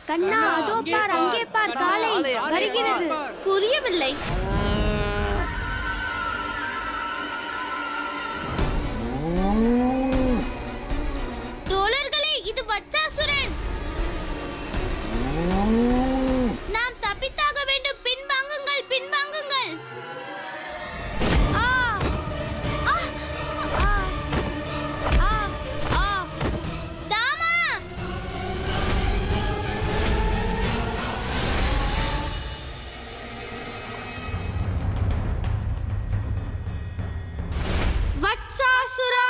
கண்ணா அதோ பார் அங்கே பார் காளை வருகிறது புரியவில்லை தோழர்களே இது வச்சாசுரன் நாம் தப்பித்தாக வேண்டும் பின்வாங்குங்கள் பின்வாங்குங்கள் ஆ ஆ! ஆ ஆ ஆ தாமா வத்சாசுரா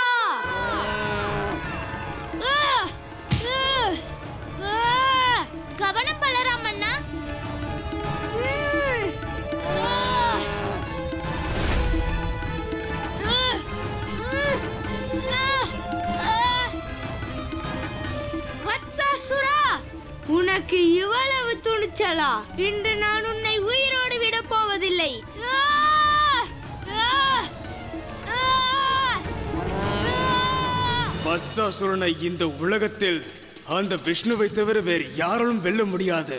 ஆ! ஆ! ஆ! கவனம் பலராமண்ணா ம்! ஆ! ஆ! ஆ! ஆ! வத்சாசுரா உனக்கு இவ்வளவு துணிச்சலா இன்று நான் உன்னை உயிரோடு விடப் போவதில்லை ஆ! ஆ! ஆ! ஆ! வத்சாசுரனை இந்த உலகத்தில் அந்த விஷ்ணுவை தவிர வேறு யாராலும் வெல்ல முடியாது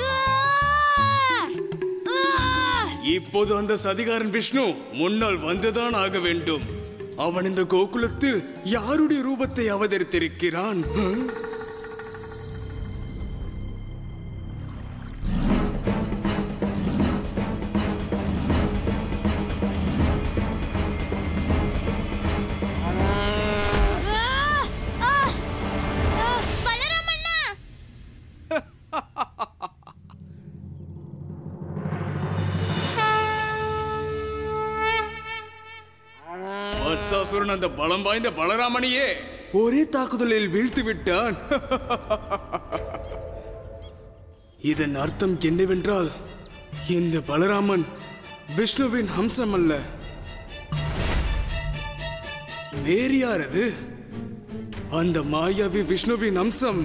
இப்போது அந்த சதிகாரன் விஷ்ணு முன்னால் வந்துதான் ஆக வேண்டும் அவன் இந்த கோகுலத்தில் யாருடைய ரூபத்தை அவதரித்திருக்கிறான் ஹம்? பலராமண்ணா வத்சாசுரன் அந்த பலம் வாய்ந்த பலராமனையே ஒரே தாக்குதலில் வீழ்த்து விட்டான் இதன் அர்த்தம் என்னவென்றால் இந்த பலராமன் விஷ்ணுவின் ஹம்சம் அல்ல வேறு யார் அது அந்த மாயாவி விஷ்ணுவின் அம்சம்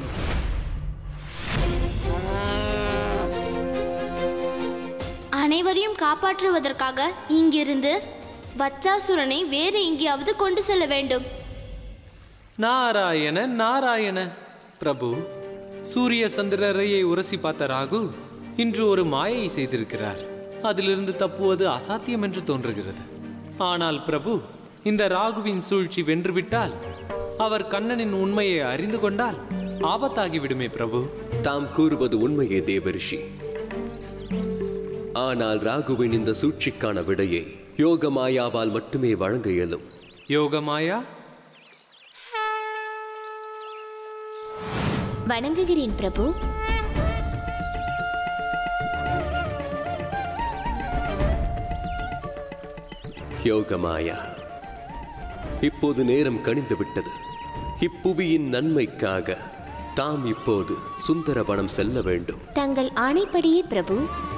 அனைவரையும் காப்பாற்றுவதற்காக இங்கிருந்து வச்சாசுரனை வேறு எங்கேயாவது கொண்டு செல்ல வேண்டும் நாராயண நாராயண பிரபு சூரிய சந்திரரையை உரசி பார்த்த ராகு இன்று ஒரு மாயை செய்திருக்கிறார் அதிலிருந்து தப்புவது அசாத்தியம் என்று தோன்றுகிறது ஆனால் பிரபு இந்த ராகுவின் சூழ்ச்சி வென்றுவிட்டால் அவர் கண்ணனின் உண்மையை அறிந்து கொண்டால் ஆபத்தாகிவிடுமே பிரபு தாம் கூறுவது உண்மையே தேவரிஷி ஆனால் ராகுவின் இந்த சூழ்ச்சிக்கான விடையை யோக மாயாவால் மட்டுமே வழங்க இயலும் யோகமாயா வணங்குகிறேன் பிரபு யோக மாயா இப்போது நேரம் கணிந்து விட்டது இப்புவியின் நன்மைக்காக தாம் இப்போது சுந்தரவனம் செல்ல வேண்டும் தங்கள் ஆணைப்படியே பிரபு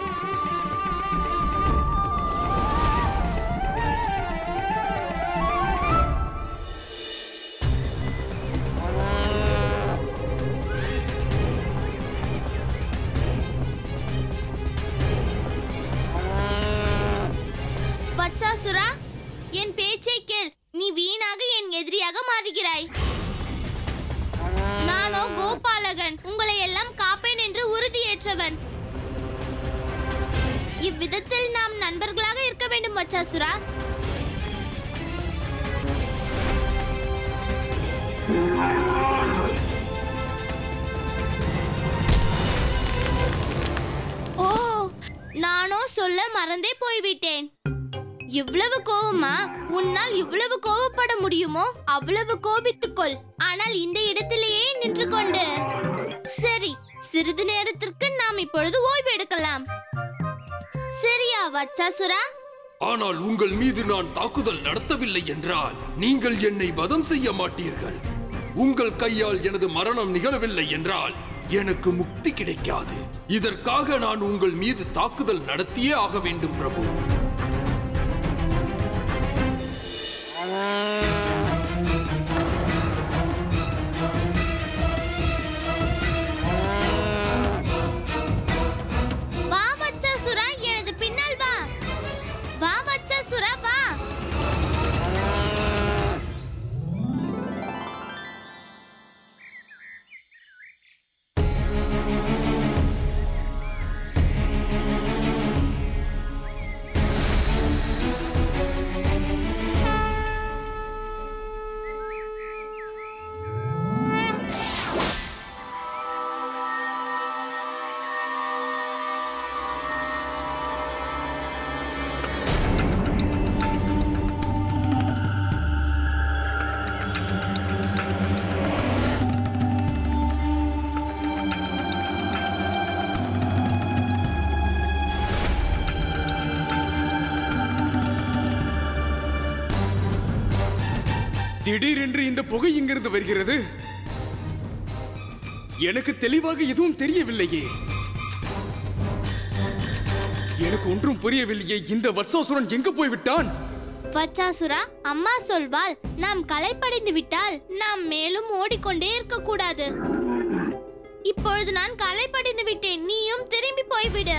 வச்சாசுரா என் பேச்சை கேள் நீ வீணாக என் எதிரியாக மாறுகிறாய் நானோ கோபாலகன் உங்களை எல்லாம் காப்பேன் என்று உறுதியேற்றவன் இவ்விதத்தில் நாம் நண்பர்களாக இருக்க வேண்டும் வச்சாசுரா ஓ நானோ சொல்ல மறந்தே போய்விட்டேன் இவ்வளவு கோவமா உன்னால் இவ்வளவு கோவப்பட முடியுமோ அவ்வளவு கோபித்துக்கொள் ஆனால் இந்த இடத்திலேயே நின்று கொண்டு சரி சிறிது நேரத்திற்கு நாம் இப்பொழுது ஓய்வு எடுக்கலாம் சரியா வச்சாசுரா ஆனால் உங்கள் மீது நான் தாக்குதல் நடத்தவில்லை என்றால் நீங்கள் என்னை வதம் செய்ய மாட்டீர்கள் உங்கள் கையால் எனது மரணம் நிகழவில்லை என்றால் எனக்கு முக்தி கிடைக்காது இதற்காக நான் உங்கள் மீது தாக்குதல் நடத்தியே ஆக வேண்டும் பிரபு வா வச்சாசுரா எனது பின்னால் வா வா வச்சாசுரா வா திடீரென்று இந்த புகை எங்கிருந்து வருகிறது எனக்கு தெளிவாக எதுவும் தெரியவில்லையே எனக்கு ஒன்றும் புரியவில்லையே இந்த வத்சாசுரன் எங்க போய்விட்டான் வச்சாசுரா அம்மா சொல்வாள் நாம் களைப்படைந்து விட்டால் நாம் மேலும் ஓடிக்கொண்டே இருக்க கூடாது இப்பொழுது நான் களைப்படைந்து விட்டேன் நீயும் திரும்பி போய்விடு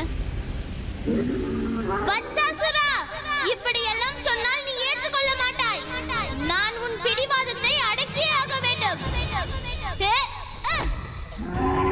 வச்சாசுரா இப்படியெல்லாம் சொன்னால் நீ ஏற்றுக்கொள்ள மாட்டாய் நான் உன் பிடிவாதத்தை அடக்கியே ஆக வேண்டும் ஏ, அ.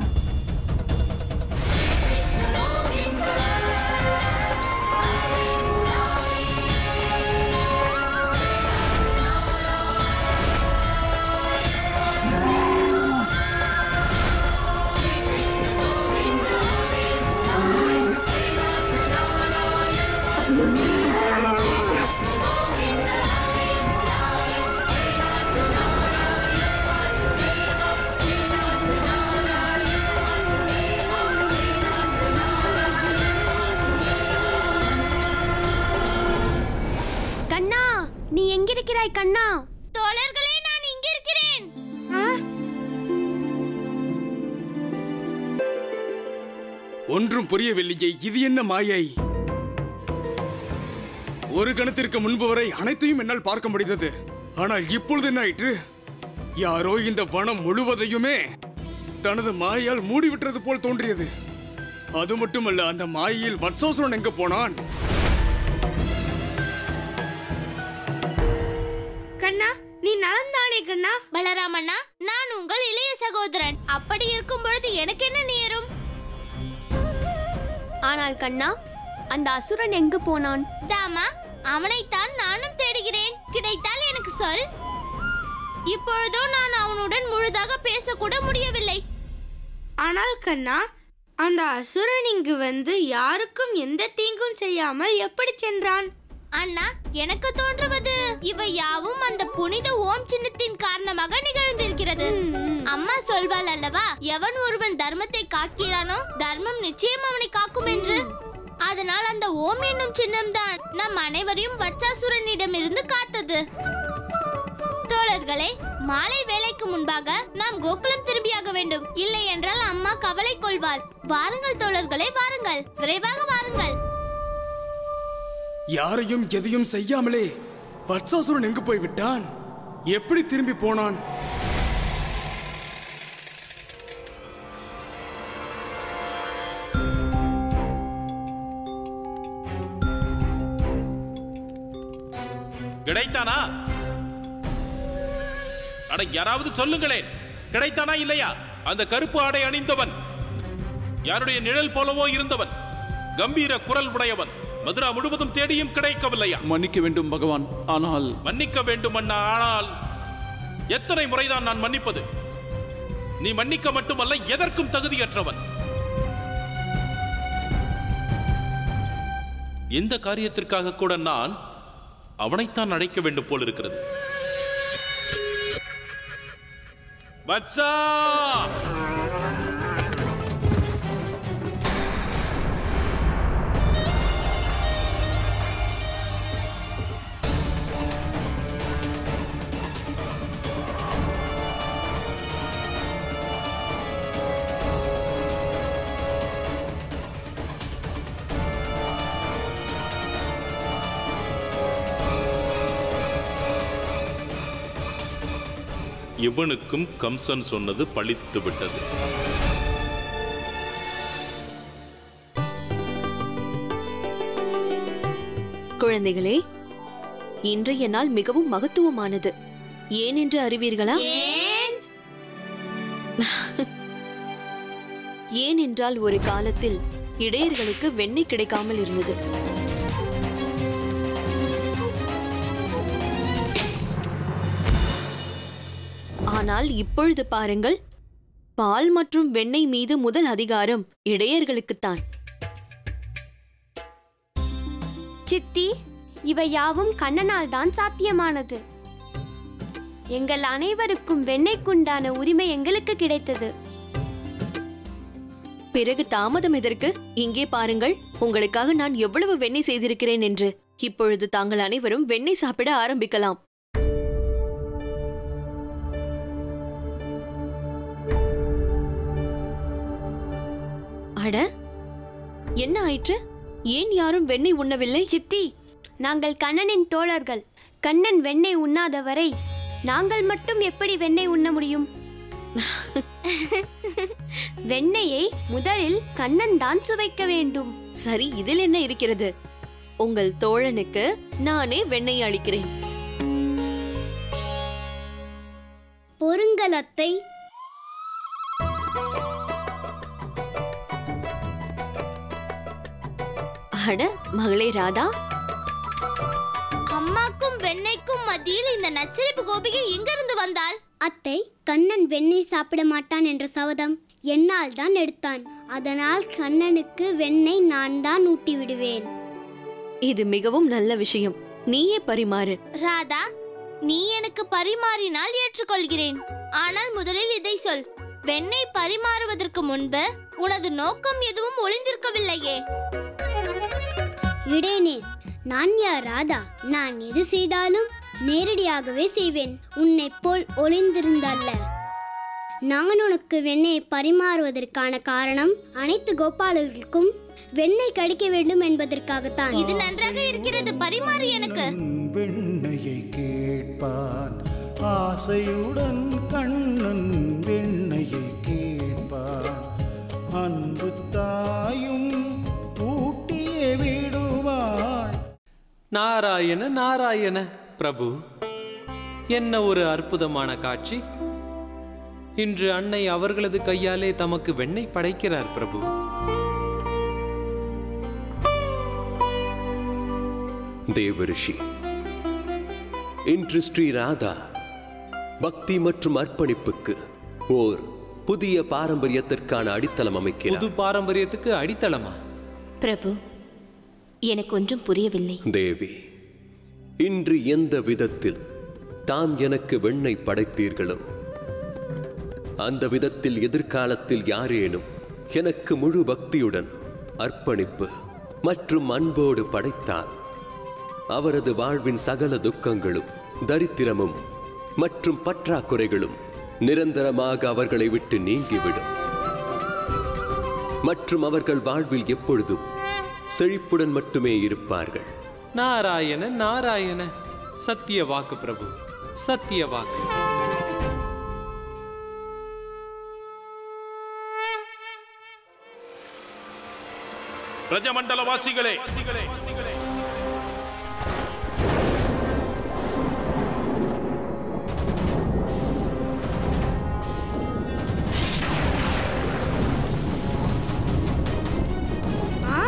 கண்ணா நீ எங்கிருக்கிறாய் கண்ணா தோழர்களே நான் இங்க இருக்கிறேன் ஒன்றும் புரியவில்லையே இது என்ன மாயை ஒரு கணத்திற்கு முன்பு வரை அனைத்தையும் என்னால் பார்க்க முடிந்தது ஆனால் இப்பொழுது என்ன ஆயிற்று யாரோ இந்த வனம் முழுவதையுமே தனது மாயால் மூடிவிட்டது போல் தோன்றியது அது மட்டுமல்ல அந்த மாயையில் வத்சாசுரன் எங்க போனான் கண்ணா நீ நலந்தானே கண்ணா பலராமண்ணா நான் உங்கள் இளைய சகோதரன் அப்படி இருக்கும் பொழுது எனக்கு என்ன நேரும் ஆனால் கண்ணா அந்த அசுரன் எங்கு போனான் தாமா அவனைத்தான் நானும் தேடுகிறேன் கிடைத்தால் எனக்கு சொல் இப்பொழுதோ நான் அவனுடன் முழுதாக பேசக்கூட முடியவில்லை ஆனால் கண்ணா அந்த அசுரன் இங்கு வந்து யாருக்கும் எந்த தீங்கும் செய்யாமல் எப்படி சென்றான் அண்ணா எனக்கு தோன்றுவது இவை யாவும் அந்த புனித ஓம் சின்னத்தின் காரணமாக நிகழ்ந்திருக்கிறது அம்மா சொல்வாள் அல்லவா எவன் ஒருவன் தர்மத்தை காக்கிறானோ தர்மம் நிச்சயம் அவனை காக்கும் என்று அதனால் அந்த ஓம் என்னும் சின்னம்தான் நம் அனைவரையும் வச்சாசுரனிடமிருந்து காத்தது தோழர்களே மாலை வேலைக்கு முன்பாக நாம் கோகுலம் திரும்பியாக வேண்டும் இல்லை என்றால் அம்மா கவலை கொள்வாள் வாருங்கள் தோழர்களே வாருங்கள் விரைவாக வாருங்கள் யாரையும் எதையும் செய்யாமலே வத்சாசுரன் எங்கு போய்விட்டான் எப்படி திரும்பி போனான் கிடைத்தானா அட யாராவது சொல்லுங்களேன் கிடைத்தானா இல்லையா அந்த கருப்பு ஆடை அணிந்தவன் யாருடைய நிழல் போலவோ இருந்தவன் கம்பீர குரல் உடையவன் மதுரா முழுவதும் தேடியும் கிடைக்கவில்லையா மன்னிக்க வேண்டும் பகவான் ஆனால் மன்னிக்க வேண்டும் அண்ணா ஆனால் எத்தனை முறைதான் நான் மன்னிப்பது நீ மன்னிக்க மட்டுமல்ல எதற்கும் தகுதியற்றவன் எந்த காரியத்திற்காக கூட நான் அவனைத்தான் அழைக்க வேண்டும் போல் இருக்கிறது வத்சா இவனுக்கும் கம்சன் சொன்னது பழித்து விட்டது குழந்தைகளே இன்றைய நாள் மிகவும் மகத்துவமானது ஏன் என்று அறிவீர்களா ஏன் என்றால் ஒரு காலத்தில் இடையர்களுக்கு வெண்ணெய் கிடைக்காமல் இருந்தது ஆனால் இப்பொழுது பாருங்கள் பால் மற்றும் வெண்ணெய் மீது முதல் அதிகாரம் இடையர்களுக்குத்தான் சித்தி இவை யாவும் கண்ணனால் தான் சாத்தியமானது எங்கள் அனைவருக்கும் வெண்ணெய்க்குண்டான உரிமை எங்களுக்கு கிடைத்தது பிறகு தாமதம் எதற்கு இங்கே பாருங்கள் உங்களுக்காக நான் எவ்வளவு வெண்ணெய் செய்திருக்கிறேன் என்று இப்பொழுது தாங்கள் அனைவரும் வெண்ணெய் சாப்பிட ஆரம்பிக்கலாம் அட என்ன ஆயிற்று ஏன் யாரும் வெண்ணெய் உண்ணவில்லை சித்தி நாங்கள் கண்ணனின் தோழர்கள் கண்ணன் வெண்ணெய் உண்ணாதவரை நாங்கள் மட்டும் எப்படி வெண்ணெய் உண்ண முடியும் வெண்ணெயை முதலில் கண்ணன் தான் சுவைக்க வேண்டும் சரி இதில் என்ன இருக்கிறது உங்கள் தோழனுக்கு நானே வெண்ணெய் அளிக்கிறேன் பொருங்கலத்தை அட மகளே ராதா அம்மாக்கும் வெண்ணெய்க்கும் மத்தியில் இந்த நச்சரிப்பு கோபிகை எங்கிருந்து வந்தாள் அத்தை கண்ணன் வெண்ணெய் சாப்பிட மாட்டான் என்ற சபதம் என்னால் தான் எடுத்தான் அதனால் கண்ணனுக்கு வெண்ணெய் நான் தான் ஊட்டி விடுவேன் இது மிகவும் நல்ல விஷயம் நீயே பரிமாறு ராதா நீ எனக்கு பரிமாறினால் ஏற்றுக்கொள்கிறேன் ஆனால் முதலில் இதை சொல் வெண்ணெய் பரிமாறுவதற்கு முன்பு உனது நோக்கம் எதுவும் ஒளிந்திருக்கவில்லையே இடையனே நான் யார் ராதா நான் எது செய்தாலும் நேரடியாகவே செய்வேன் உன்னைப் போல் ஒளிந்திருந்தல்ல நான் உனக்கு வெண்ணெயை பரிமாறுவதற்கான காரணம் அனைத்து கோபாலர்களுக்கும் வெண்ணெய் கடிக்க வேண்டும் என்பதற்காகத்தான் இது நன்றாக இருக்கிறது பரிமாறு எனக்கு வெண்ணையை கேட்பான் ஆசையுடன் கண்ணன் வெண்ணையை கேட்பான் அன்பு தாயும் ஊட்டியே விடுவாள் நாராயண நாராயண பிரபு என்ன ஒரு அற்புதமான காட்சி இன்று அன்னை அவர்களது கையாலே தமக்கு வெண்ணெய் படைக்கிறார் பிரபு தேவரிஷி இன்று ஸ்ரீ ராதா பக்தி மற்றும் அர்ப்பணிப்புக்கு ஓர் புதிய பாரம்பரியத்திற்கான அடித்தளம் அமைக்கிறார் புது பாரம்பரியத்துக்கு அடித்தளமா பிரபு எனக்கு ஒன்றும் புரியவில்லை தேவி இன்று எந்த விதத்தில் தாம் எனக்கு வெண்ணெய் படைத்தீர்களோ அந்த விதத்தில் எதிர்காலத்தில் யாரேனும் எனக்கு முழு பக்தியுடன் அர்ப்பணிப்பு மற்றும் அன்போடு படைத்தால் அவரது வாழ்வின் சகல துக்கங்களும் தரித்திரமும் மற்றும் பற்றாக்குறைகளும் நிரந்தரமாக அவர்களை விட்டு நீங்கிவிடும் மற்றும் அவர்கள் வாழ்வில் எப்பொழுதும் செழிப்புடன் மட்டுமே இருப்பார்கள் நாராயண நாராயண சத்திய வாக்கு பிரபு சத்திய வாக்கு பிரஜமண்டல வாசிகளே ஆ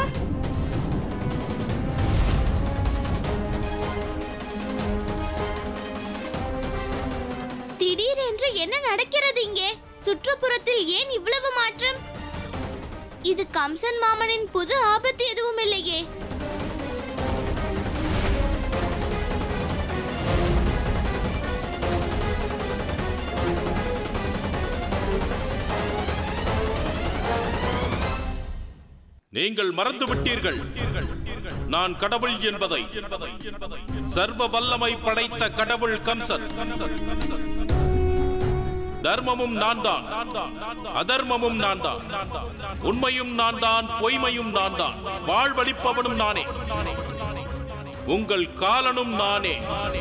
திடீரென்று என்ன நடக்கிறது இங்கே சுற்றுப்புறத்தில் ஏன் இவ்வளவு மாற்றம் இது கம்சன் மாமனின் புது ஆபத்து எதுவும் இல்லையே நீங்கள் மறந்து விட்டீர்கள் நான் கடவுள் என்பதை சர்வ வல்லமை படைத்த கடவுள் கம்சன் தர்மமும் நான் தான் அதர்மமும் நான் தான் உண்மையும் நான் தான் பொய்மையும் நான் தான் வாழ்வழிப்பவனும் நானே உங்கள் காலனும் நானே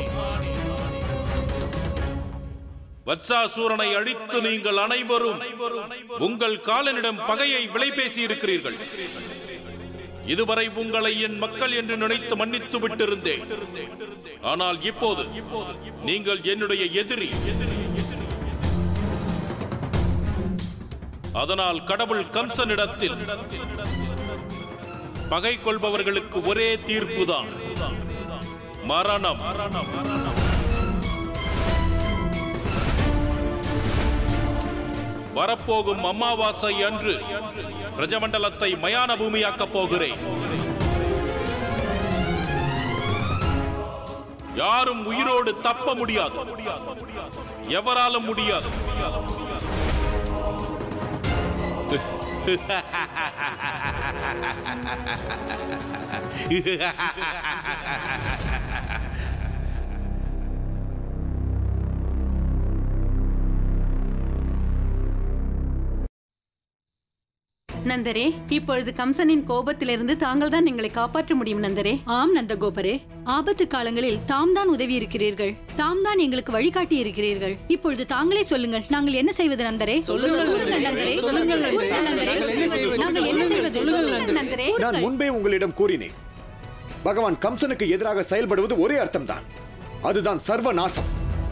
வத்சாசூரனை அழித்து நீங்கள் அனைவரும் உங்கள் காலனிடம் பகையை விலை பேசி இருக்கிறீர்கள் இதுவரை உங்களை என் மக்கள் என்று நினைத்து மன்னித்து விட்டிருந்தேன் ஆனால் இப்போது நீங்கள் என்னுடைய எதிரி அதனால் கடவுள் கம்சனிடத்தில் பகை கொள்பவர்களுக்கு ஒரே தீர்ப்புதான் மரணம் வரப்போகும் அமாவாசை அன்று பிரஜமண்டலத்தை மயான பூமியாக்கப் போகிறேன் யாரும் உயிரோடு தப்ப முடியாது எவராலும் முடியாது நந்தரே இப்பொழுது கம்சனின் கோபத்திலிருந்து தாங்கள் தான் எங்களை காப்பாற்ற முடியும் நந்தரே ஆம் நந்தகோபரே ஆபத்து காலங்களில் தாம் தான் உதவி இருக்கிறீர்கள் தாம் தான் எங்களுக்கு வழிகாட்டி இருக்கிறீர்கள் இப்பொழுது தாங்களே சொல்லுங்கள் நாங்கள் என்ன செய்வது நந்தரே சொல்லுங்கள் கூறுங்கள் நந்தரே. நந்தரே சொல்லுங்கள் நந்தரே. கூறுங்கள் நந்தரே. நாங்கள் என்ன செய்வது? நாங்கள் என்ன செய்வது சொல்லுங்கள் நந்தரே நான் முன்பே உங்களிடம் கூறினேன் பகவான் கம்சனுக்கு எதிராக செயல்படுவது ஒரே அர்த்தம்தான் அதுதான் சர்வ நாசம்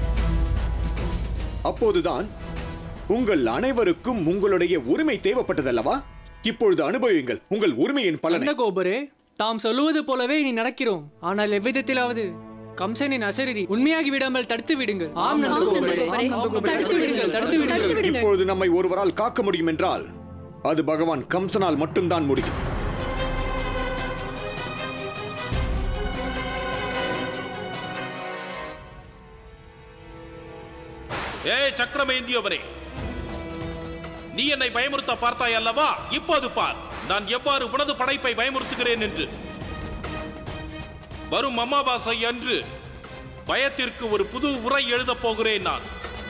அப்போதுதான் உங்கள் அனைவருக்கும் உங்களுடைய உரிமை தேவைப்பட்டதல்லவா இப்பொழுது அனுபவியுங்கள் உங்கள் உரிமையின் பலனை நந்தகோபரே தாம் சொல்லுவது போலவே இனி நடக்கிறோம் ஆனால் எவ்விதத்திலாவது கம்சனின் அசரீரி உண்மையாகி விடாமல் தடுத்து விடுங்கள் ஆம் நந்தகோபரே தடுத்து விடுங்கள் தடுத்து விடுங்கள் இப்பொழுது நம்மை ஒருவரால் காக்க முடியும் என்றால் அது பகவான் கம்சனால் மட்டும்தான் முடியும் ஏய் சக்கரமேந்தியவரே நீ என்னை பயமுறுத்த பார்த்தாய் அல்லவா இப்போது பார் நான் எவ்வாறு உனது படைப்பை பயமுறுத்துகிறேன் என்று வரும் அமாவாசை அன்று பயத்திற்கு ஒரு புது உரை எழுதப் போகிறேன் நான்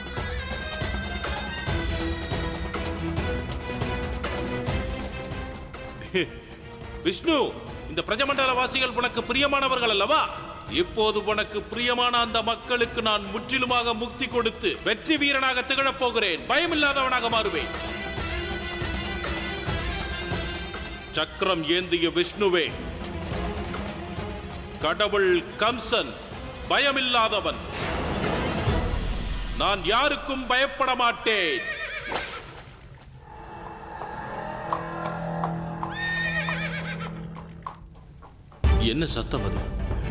விஷ்ணு இந்த பிரஜமண்டல வாசிகள் உனக்கு பிரியமானவர்கள் அல்லவா இப்போது உனக்கு பிரியமான அந்த மக்களுக்கு நான் முற்றிலுமாக முக்தி கொடுத்து வெற்றி வீரனாக திகழப் போகிறேன் பயமில்லாதவனாக மாறுவேன் சக்கரம் ஏந்திய விஷ்ணுவே கடவுள் கம்சன் பயமில்லாதவன் நான் யாருக்கும் பயப்பட மாட்டேன் என்ன சத்தம் அது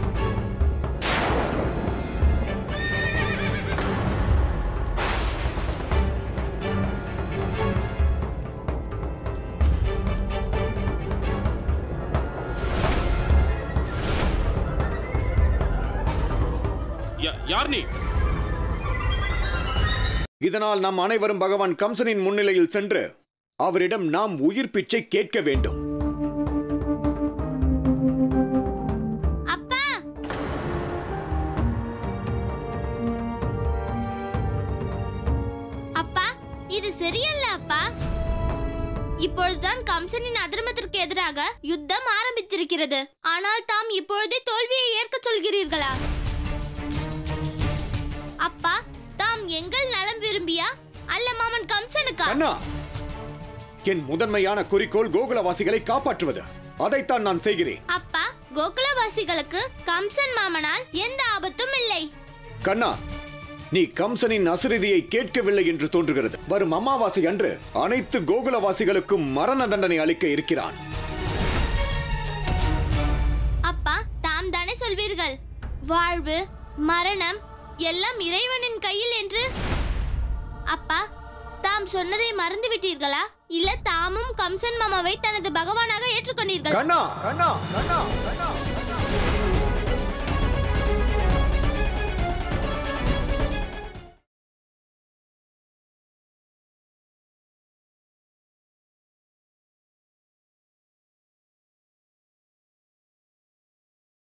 யா- யார் நீ இதனால் நாம் அனைவரும் பகவான் கம்சனின் முன்னிலையில் சென்று அவரிடம் நாம் உயிர் பிச்சை கேட்க வேண்டும் அப்பா அப்பா இது சரியல்ல அப்பா இப்பொழுதுதான் கம்சனின் அதர்மத்திற்கு எதிராக யுத்தம் ஆரம்பித்திருக்கிறது ஆனால் தாம் இப்பொழுதே தோல்வியை ஏற்க சொல்கிறீர்களா அப்பா தாம் எங்கள் நலம் விரும்பியா அல்ல மாமன் கம்சனுக்கா அண்ணா என் முதன்மையான குறிக்கோள் கோகுலவாசிகளை காப்பாற்றுவது அதைத்தான் நான் செய்கிறேன் அப்பா கோகுலவாசிகளுக்கு கம்சன் மாமனால் எந்த ஆபத்தும் இல்லை கண்ணா நீ கம்சனின் அசிரிதியை கேட்கவில்லை என்று தோன்றுகிறது வரும் அமாவாசை அன்று அனைத்து கோகுலவாசிகளுக்கும் மரண தண்டனை அளிக்க இருக்கிறான் அப்பா தாம் தானே சொல்வீர்கள் வாழ்வு மரணம் எல்லாம் இறைவனின் கையில் என்று அப்பா தாம் சொன்னதை மறந்து விட்டீர்களா இல்ல தாமும் கம்சன் மாமாவை தனது பகவானாக ஏற்றுக்கொண்டீர்களா கண்ணா கண்ணா கண்ணா கண்ணா